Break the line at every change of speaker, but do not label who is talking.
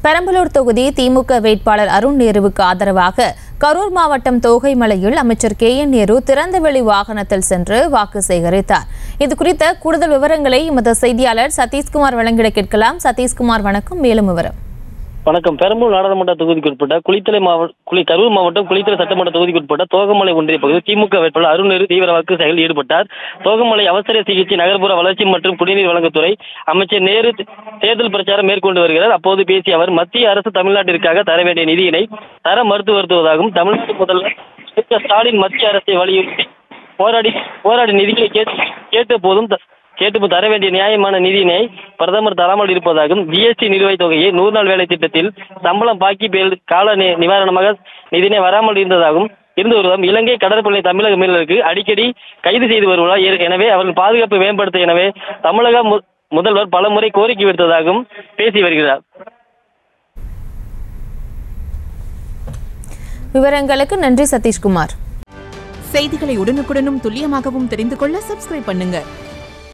பெரம்பலூர் தொகுதி திமுக வேட்பாளர் அருண் நேருவுக்கு ஆதரவாக கரூர் மாவட்டம் தோகைமலையில் அமைச்சர் கே என் நேரு திறந்தவெளி வாகனத்தில் சென்று வாக்கு சேகரித்தார் இது குறித்த கூடுதல் விவரங்களை எமது செய்தியாளர் சதீஷ்குமார் வழங்கிட கேட்கலாம் சதீஷ்குமார் வணக்கம் மேலும் விவரம்
வணக்கம் பெரம்பலூர் நாடாளுமன்ற தொகுதிக்கு உட்பட்ட குளித்தலை மாவட்ட குளி கரூர் மாவட்டம் குளித்தலை சட்டமன்ற தொகுதிக்கு உட்பட்ட தோகமலை ஒன்றிய பகுதியில் திமுக வேட்பாளர் அருண் நேரு தீவிர வாக்கு செயலில் ஈடுபட்டார் தோகமலை அவசர சிகிச்சை நகர்ப்புற வளர்ச்சி மற்றும் குடிநீர் வழங்குத்துறை அமைச்சர் நேரு தேர்தல் பிரச்சாரம் மேற்கொண்டு வருகிறார் அப்போது பேசிய அவர் மத்திய அரசு தமிழ்நாட்டிற்காக தர வேண்டிய நிதியினை தர மறுத்து வருத்துவதாகவும் தமிழ்நாடு முதல்வர் மு க ஸ்டாலின் மத்திய அரசை வலியுறுத்தி போராடி போராடி நிதிகளை கேட்டு கேட்ட போதும் த- கேட்டு தர வேண்டிய நியாயமான நிதியினை பிரதமர் தராமல் இருப்பதாகவும் ஜிஎஸ்டி நிலுவைத் தொகையை நூறு நாள் வேலை திட்டத்தில் சம்பளம் பாக்கி பேர் கால நி- நிவாரணமாக நிதியினை வராமல் இருந்ததாகவும் இருந்து வருவதாகவும் இலங்கை கடற்படை தமிழக மீனவர்களுக்கு அடிக்கடி கைது செய்து வருவதால் எ- எனவே அவர்கள் பாதுகாப்பு மேம்படுத்த எனவே தமிழக மு- முதல்வர் பலமுறை கோரிக்கை விடுத்ததாகவும் பேசி வருகிறார்
விவரங்களுக்கு நன்றி சதீஷ்குமார்
செய்திகளை உடனுக்குடனும் துல்லியமாகவும் தெரிந்து கொள்ள சப்ஸ்கிரைப் பண்ணுங்க